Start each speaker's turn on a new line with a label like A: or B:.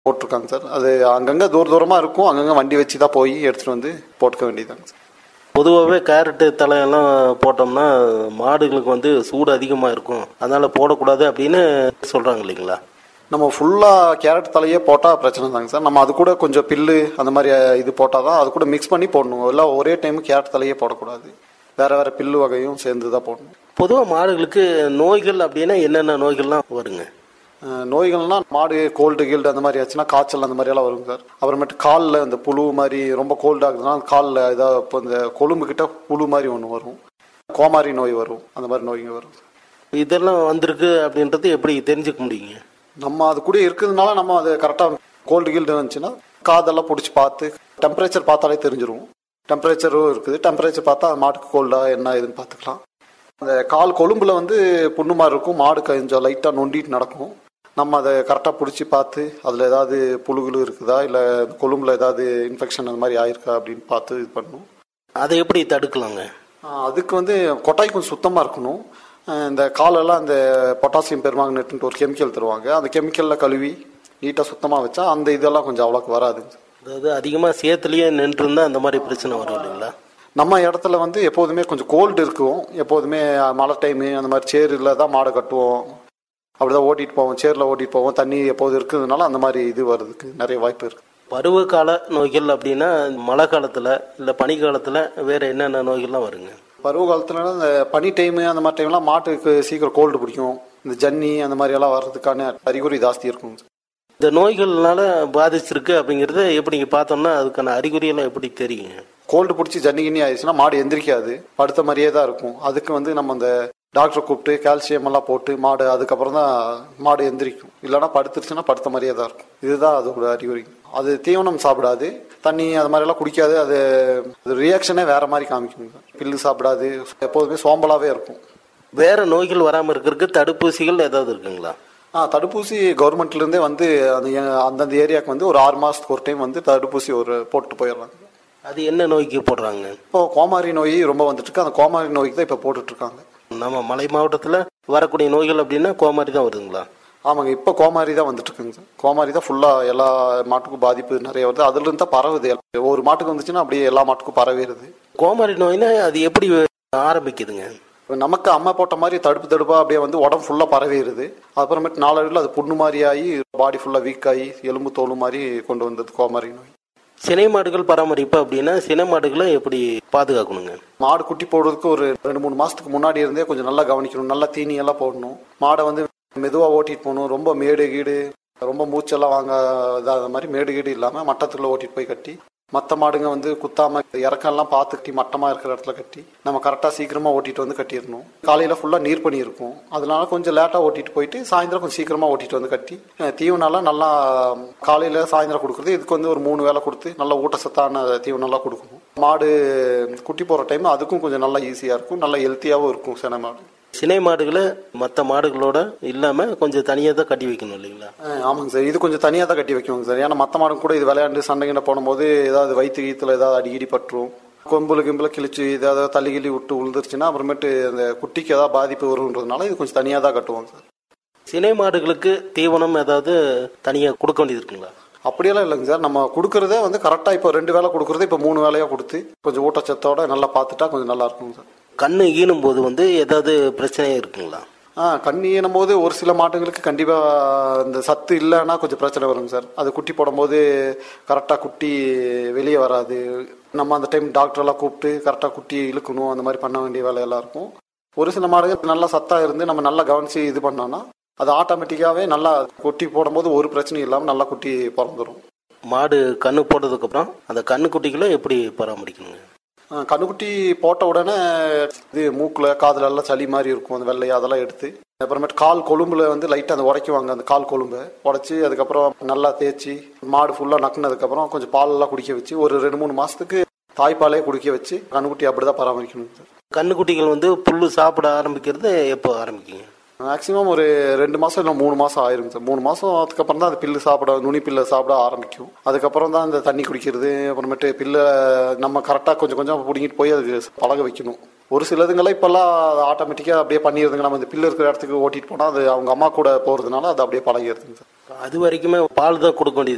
A: போட்டிருக்காங்க சார் அது அங்கங்கே தூர தூரமாக இருக்கும் அங்கங்கே வண்டி வச்சு தான் போய் எடுத்துகிட்டு வந்து போட்டுக்க வேண்டியதாங்க சார்
B: பொதுவாகவே கேரட்டு தலையெல்லாம் போட்டோம்னா மாடுகளுக்கு வந்து சூடு அதிகமாக இருக்கும் அதனால போடக்கூடாது அப்படின்னு சொல்கிறாங்க இல்லைங்களா
A: நம்ம ஃபுல்லாக கேரட் தலையே போட்டால் பிரச்சனை தாங்க சார் நம்ம அது கூட கொஞ்சம் பில்லு அந்த மாதிரி இது போட்டால் தான் அது கூட மிக்ஸ் பண்ணி போடணும் எல்லாம் ஒரே டைம் கேரட் தலையே போடக்கூடாது வேற வேற பில்லு வகையும் சேர்ந்து தான் போடணும்
B: பொதுவாக மாடுகளுக்கு நோய்கள் அப்படின்னா என்னென்ன நோய்கள்லாம் வருங்க
A: அஹ் நோய்கள்னா மாடு கோல்டு கீல்டு அந்த மாதிரி ஆச்சுன்னா காய்ச்சல் அந்த மாதிரி எல்லாம் வரும் சார் அப்புறமேட்டு காலில் இந்த புழு மாதிரி ரொம்ப கோல்டு ஆகுதுன்னா காலில் ஏதாவது இப்போ இந்த கொழும்பு கிட்ட புழு மாதிரி ஒன்று வரும் கோமாரி நோய் வரும் அந்த மாதிரி நோய்ங்க வரும்
B: இதெல்லாம் வந்திருக்கு அப்படின்றது எப்படி தெரிஞ்சுக்க முடியுங்க
A: நம்ம அது கூட இருக்கிறதுனால நம்ம அது கரெக்டாக கோல்டு கீல்டு இருந்துச்சுன்னா காதெல்லாம் பிடிச்சி பார்த்து டெம்பரேச்சர் பார்த்தாலே தெரிஞ்சிரும் டெம்பரேச்சரும் இருக்குது டெம்பரேச்சர் பார்த்தா அது மாட்டுக்கு கோல்டா என்ன ஏதுன்னு பார்த்துக்கலாம் அந்த கால் கொழும்புல வந்து புண்ணு மாதிரி இருக்கும் மாடு கொஞ்சம் லைட்டாக நொண்டிட்டு நடக்கும் நம்ம அதை கரெக்டாக பிடிச்சி பார்த்து அதில் ஏதாவது புழுகுலு இருக்குதா இல்லை கொழும்புல ஏதாவது இன்ஃபெக்ஷன் அந்த மாதிரி ஆயிருக்கா அப்படின்னு பார்த்து இது பண்ணணும்
B: அதை எப்படி தடுக்கலாங்க
A: ஆஹ் அதுக்கு வந்து கொட்டாய் கொஞ்சம் சுத்தமாக இருக்கணும் ஆஹ் இந்த காலெல்லாம் அந்த பொட்டாசியம் பெருமாங்கனேட்டுன்ட்டு ஒரு கெமிக்கல் தருவாங்க அந்த கெமிக்கலில் கழுவி நீட்டாக சுத்தமாக வச்சா அந்த இதெல்லாம் கொஞ்சம் அவ்வளோக்கு வராதுங்க
B: அதாவது அதிகமாக சேத்துலேயே நின்றுருந்தா அந்த மாதிரி பிரச்சனை வரும் இல்லைங்களா
A: நம்ம இடத்துல வந்து எப்போதுமே கொஞ்சம் கோல்டு இருக்கும் எப்போதுமே மழை டைமு அந்த மாதிரி சேரில் தான் மாடை கட்டுவோம் அப்படிதான் ஓட்டிட்டு போவோம் சேரில் ஓட்டிட்டு போவோம் தண்ணி எப்போது இருக்கிறதுனால அந்த மாதிரி இது வர்றதுக்கு நிறைய வாய்ப்பு இருக்கு
B: பருவகால நோய்கள் அப்படின்னா மழை காலத்தில் இல்லை பனி காலத்தில் வேற என்னென்ன நோய்கள்லாம் வருங்க
A: பருவ காலத்துல இந்த பனி டைமு அந்த மாதிரி டைம்லாம் மாட்டுக்கு சீக்கிரம் கோல்டு பிடிக்கும் இந்த ஜன்னி அந்த மாதிரி எல்லாம் வர்றதுக்கான அறிகுறி ஜாஸ்தி இருக்கும்
B: இந்த நோய்கள்னால பாதிச்சிருக்கு அப்படிங்கிறத எப்படிங்க பார்த்தோம்னா அதுக்கான அறிகுறியெல்லாம் எப்படி தெரியுங்க
A: கோல்டு பிடிச்சி ஜன்னி கிண்ணி ஆயிடுச்சுன்னா மாடு எந்திரிக்காது படுத்த மாதிரியே தான் இருக்கும் அதுக்கு வந்து நம்ம அந்த டாக்டரை கூப்பிட்டு கால்சியம் எல்லாம் போட்டு மாடு அதுக்கப்புறம் தான் மாடு எந்திரிக்கும் இல்லைன்னா படுத்துருச்சுன்னா படுத்த மாதிரியே தான் இருக்கும் இதுதான் அதோட அறிகுறி அது தீவனம் சாப்பிடாது தண்ணி அது மாதிரி எல்லாம் குடிக்காது அது அது ரியாக்ஷனே வேற மாதிரி காமிக்கும் பில்லு சாப்பிடாது எப்போதுமே சோம்பலாவே இருக்கும்
B: வேற நோய்கள் வராமல் இருக்கிறதுக்கு தடுப்பூசிகள் ஏதாவது இருக்குங்களா
A: ஆ தடுப்பூசி கவர்மெண்ட்ல இருந்தே வந்து அந்த எ- அந்தந்த ஏரியாவுக்கு வந்து ஒரு ஆறு மாசத்துக்கு ஒரு டைம் வந்து தடுப்பூசி ஒரு போட்டு போயிடுறாங்க
B: அது என்ன நோய்க்கு போடுறாங்க
A: இப்போ கோமாரி நோய் ரொம்ப வந்துட்டு இருக்கு அந்த கோமாரி நோய்க்கு தான் இப்போ போட்டுட்டு இருக்காங்க
B: நம்ம மலை மாவட்டத்தில் வரக்கூடிய நோய்கள் அப்படின்னா கோமாரி தான் வருதுங்களா
A: ஆமாங்க இப்போ கோமாரி தான் வந்துட்டு இருக்குங்க சார் கோமாரி தான் ஃபுல்லாக எல்லா மாட்டுக்கும் பாதிப்பு நிறைய வருது அதுல இருந்து தான் பரவுது ஒரு மாட்டுக்கு வந்துச்சுன்னா அப்படியே எல்லா மாட்டுக்கும் பரவிடுது
B: கோமாரி நோய்னா அது எப்படி ஆரம்பிக்குதுங்க
A: இப்ப நமக்கு அம்மா போட்ட மாதிரி தடுப்பு தடுப்பா அப்படியே வந்து உடம்பு ஃபுல்லாக பரவிடுது அப்புறமேட்டு நாளடைவில் அது புண்ணு மாதிரி ஆகி பாடி ஃபுல்லாக வீக் ஆகி எலும்பு தோல் மாதிரி கொண்டு வந்தது கோமாரி நோய்
B: சினை மாடுகள் பராமரிப்பு அப்படின்னா சினை மாடுகளை எப்படி பாதுகாக்கணுங்க
A: மாடு குட்டி போடுறதுக்கு ஒரு ரெண்டு மூணு மாசத்துக்கு முன்னாடி இருந்தே கொஞ்சம் நல்லா கவனிக்கணும் நல்லா தீனி எல்லாம் போடணும் மாடை வந்து மெதுவா ஓட்டிட்டு போகணும் ரொம்ப மேடு கீடு ரொம்ப மூச்செல்லாம் வாங்க இதாத மாதிரி மேடு கீடு இல்லாம மட்டத்துக்குள்ள ஓட்டிட்டு போய் கட்டி மற்ற மாடுங்க வந்து குத்தாம இறக்கம்லாம் பார்த்து கட்டி மட்டமா இருக்கிற இடத்துல கட்டி நம்ம கரெக்டா சீக்கிரமா ஓட்டிட்டு வந்து கட்டிடணும் காலையில ஃபுல்லா நீர் பண்ணி இருக்கும் அதனால கொஞ்சம் லேட்டா ஓட்டிட்டு போயிட்டு சாயந்தரம் கொஞ்சம் சீக்கிரமா ஓட்டிட்டு வந்து கட்டி அஹ் தீவனம்லாம் நல்லா காலையில சாயந்தரம் கொடுக்குறது இதுக்கு வந்து ஒரு மூணு வேளை கொடுத்து நல்ல ஊட்டச்சத்தான தீவனம்லாம் கொடுக்கணும் மாடு குட்டி போடுற டைம் அதுக்கும் கொஞ்சம் நல்லா ஈஸியா இருக்கும் நல்லா ஹெல்த்தியாவும் இருக்கும் சினை மாடு
B: சினை மாடுகளை மற்ற மாடுகளோட இல்லாம கொஞ்சம் தனியாக தான் கட்டி வைக்கணும் இல்லைங்களா
A: அஹ் ஆமாங்க சார் இது கொஞ்சம் தனியாக தான் கட்டி வைக்கணும் சார் ஏன்னா மற்ற மாடும் கூட இது விளையாண்டு சண்டைகிட்ட போடும்போது ஏதாவது வயிற்று கீத்துல ஏதாவது அடிக்கடி பட்டுரும் கொம்புல கிம்புல கிழிச்சு ஏதாவது தள்ளி கிள்ளி விட்டு உழுந்துருச்சுன்னா அப்புறமேட்டு அந்த குட்டிக்கு ஏதாவது பாதிப்பு வருன்றதுனால இது கொஞ்சம் தனியாக தான் கட்டுவோங்க சார்
B: சினை மாடுகளுக்கு தீவனம் ஏதாவது தனியாக கொடுக்க வேண்டியது இருக்குங்களா
A: அப்படியெல்லாம் இல்லைங்க சார் நம்ம கொடுக்கறதே வந்து கரெக்டாக இப்போ ரெண்டு வேளை கொடுக்குறது இப்போ மூணு வேலையாக கொடுத்து கொஞ்சம் ஊட்டச்சத்தோட நல்லா பார்த்துட்டா கொஞ்சம் நல்லா இருக்குங்க சார்
B: கண்ணு ஈனும் போது வந்து ஏதாவது பிரச்சனை இருக்குங்களா
A: ஆ கண்ணி ஈனும் போது ஒரு சில மாட்டுங்களுக்கு கண்டிப்பாக இந்த சத்து இல்லைன்னா கொஞ்சம் பிரச்சனை வருங்க சார் அது குட்டி போடும்போது கரெக்டாக குட்டி வெளியே வராது நம்ம அந்த டைம் டாக்டரெல்லாம் கூப்பிட்டு கரெக்டாக குட்டி இழுக்கணும் அந்த மாதிரி பண்ண வேண்டிய வேலையெல்லாம் இருக்கும் ஒரு சில மாடுகள் நல்லா சத்தாக இருந்து நம்ம நல்லா கவனித்து இது பண்ணோம்னா அது ஆட்டோமேட்டிக்காகவே நல்லா குட்டி போடும்போது ஒரு பிரச்சனையும் இல்லாமல் நல்லா குட்டி பிறந்துடும்
B: மாடு கண்ணு போட்டதுக்கப்புறம் அந்த கண்ணு குட்டிகளை எப்படி பராமரிக்கணுங்க
A: ஆ, கண்ணுக்குட்டி போட்ட உடனே இது மூக்குல காதுல எல்லாம் சளி மாதிரி இருக்கும் அந்த வெள்ளையா அதெல்லாம் எடுத்து அப்புறமேட்டு கால் கொழும்புல வந்து லைட்டா அந்த உடைக்குவாங்க அந்த கால் கொழும்பை உடைச்சி அதுக்கப்புறம் நல்லா தேய்ச்சி மாடு ஃபுல்லா நக்குனதுக்கு அப்புறம் கொஞ்சம் பால் எல்லாம் குடிக்க வச்சு ஒரு ரெண்டு மூணு மாசத்துக்கு தாய்ப்பாலே குடிக்க வச்சு கண்ணுக்குட்டி அப்படிதான் பராமரிக்கணும் சார்
B: கண்ணு குட்டிகள் வந்து புல்லு சாப்பிட ஆரம்பிக்கிறது எப்போ ஆரம்பிக்குங்க
A: மேக்ஸிமம் ஒரு ரெண்டு மாசம் இல்லை மூணு மாசம் ஆயிருங்க சார் மூணு மாசம் அதுக்கப்புறம் தான் அது பில்லு சாப்பிட நுனி பில்லை சாப்பிட ஆரம்பிக்கும் அதுக்கப்புறம் தான் இந்த தண்ணி குடிக்கிறது அப்புறமேட்டு பில்லை நம்ம கரெக்டாக கொஞ்சம் கொஞ்சம் பிடிங்கிட்டு போய் அதுக்கு பழக வைக்கணும் ஒரு சிலதுங்கெல்லாம் இப்பெல்லாம் ஆட்டோமேட்டிக்காக அப்படியே பண்ணிடுதுங்க நம்ம இந்த பில்லு இருக்கிற இடத்துக்கு ஓட்டிட்டு போனால் அது அவங்க அம்மா கூட போகிறதுனால அது அப்படியே பழகிடுதுங்க சார்
B: அது வரைக்குமே பால் தான் கொடுக்க வேண்டியது